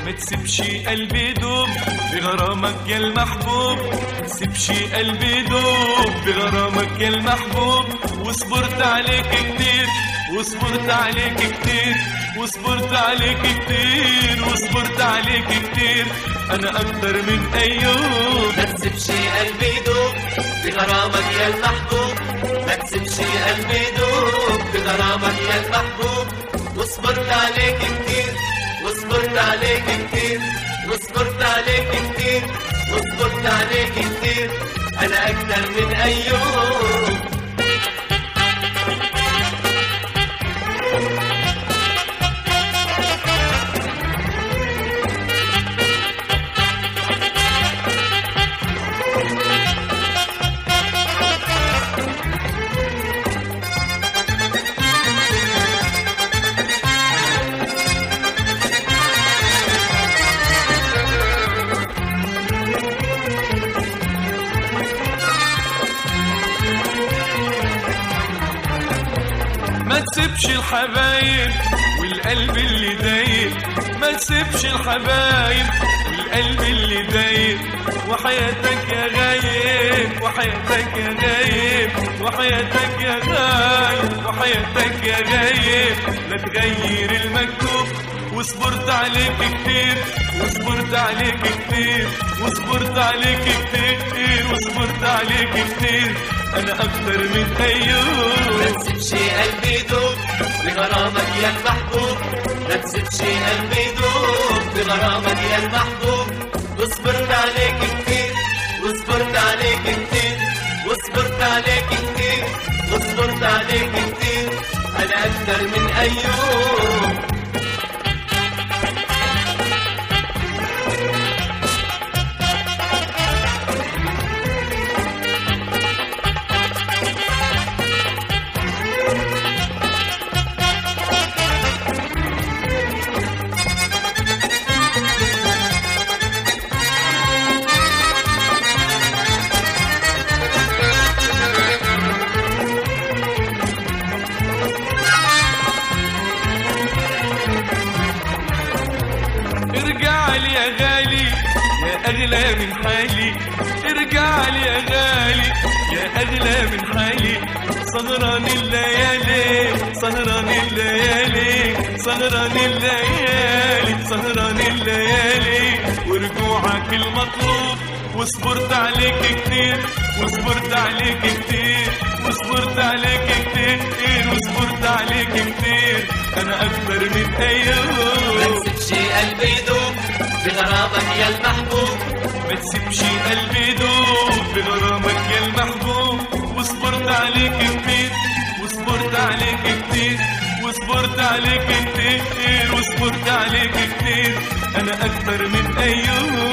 ما تسيبش قلبي دوب بغرامك يا المحبوب ما تسيبش قلبي دوب بغرامك يا المحبوب وصبرت عليك كتير وصبرت عليك كتير وصبرت عليك كتير وصبرت عليك كتير انا اكتر من ايوب ما تسيبش قلبي يدوب بغرامك يا المحبوب ما تسيبش قلبي يدوب بغرامك يا المحبوب وصبرت عليك كتير وصبرت عليك كتير وصبرت عليك كتير وصبرت عليك كتير انا اكتر من ايوب ما تسيبش الحبايب والقلب اللي دايب ما تسيبش الحبايب والقلب اللي دايب وحياتك يا غايب وحياتك يا غايب وحياتك يا غايب وحياتك يا غايب لا تغير المكتوب وصبرت عليك كتير وصبرت عليك كتير وصبرت عليك كتير وصبرت عليك كتير انا اكتر من ما ايوب تسيبش قلبي يدوب بغرامك يا المحبوب ما تسيبش قلبي يدوب بغرامك يا المحبوب وصبرت عليك كتير وصبرت عليك كتير وصبرت عليك كتير وصبرت عليك كتير انا اكتر من ايوب ارجع لي يا غالي يا اغلى من حالي ارجع لي يا غالي يا اغلى من حالي سهران الليالي سهران الليالي سهران الليالي سهران الليالي ورجوعك المطلوب وصبرت عليك كتير وصبرت عليك كتير وصبرت عليك كتير وصبرت عليك كتير انا اكبر من ما ايوب تسيبش قلبي يدوب بغرامك يا المحبوب ما تسيبش قلبي يدوب بغرامك يا المحبوب وصبرت عليك كتير وصبرت عليك كتير وصبرت عليك كتير وصبرت عليك كتير انا اكتر من ايوب